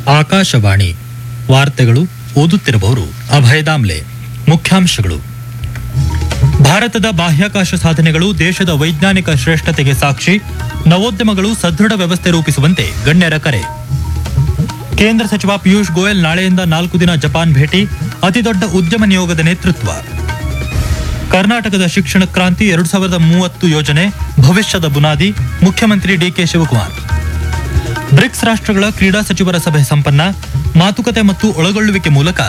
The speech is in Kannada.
ಆಕಾಶವಾಣಿ ವಾರ್ತೆಗಳು ಓದುತ್ತಿರುವವರು ಅಭಯ ದಾಮ್ಲೆ ಮುಖ್ಯಾಂಶಗಳು ಭಾರತದ ಬಾಹ್ಯಾಕಾಶ ಸಾಧನೆಗಳು ದೇಶದ ವೈಜ್ಞಾನಿಕ ಶ್ರೇಷ್ಠತೆಗೆ ಸಾಕ್ಷಿ ನವೋದ್ಯಮಗಳು ಸದೃಢ ವ್ಯವಸ್ಥೆ ರೂಪಿಸುವಂತೆ ಗಣ್ಯರ ಕರೆ ಕೇಂದ್ರ ಸಚಿವ ಪಿಯೂಷ್ ಗೋಯಲ್ ನಾಳೆಯಿಂದ ನಾಲ್ಕು ದಿನ ಜಪಾನ್ ಭೇಟಿ ಅತಿದೊಡ್ಡ ಉದ್ಯಮ ನಿಯೋಗದ ನೇತೃತ್ವ ಕರ್ನಾಟಕದ ಶಿಕ್ಷಣ ಕ್ರಾಂತಿ ಎರಡು ಸಾವಿರದ ಮೂವತ್ತು ಯೋಜನೆ ಭವಿಷ್ಯದ ಬುನಾದಿ ಮುಖ್ಯಮಂತ್ರಿ ಡಿಕೆ ಶಿವಕುಮಾರ್ ಬ್ರಿಕ್ಸ್ ರಾಷ್ಟ್ರಗಳ ಕ್ರೀಡಾ ಸಚಿವರ ಸಭೆ ಸಂಪನ್ನ ಮಾತುಕತೆ ಮತ್ತು ಒಳಗೊಳ್ಳುವಿಕೆ ಮೂಲಕ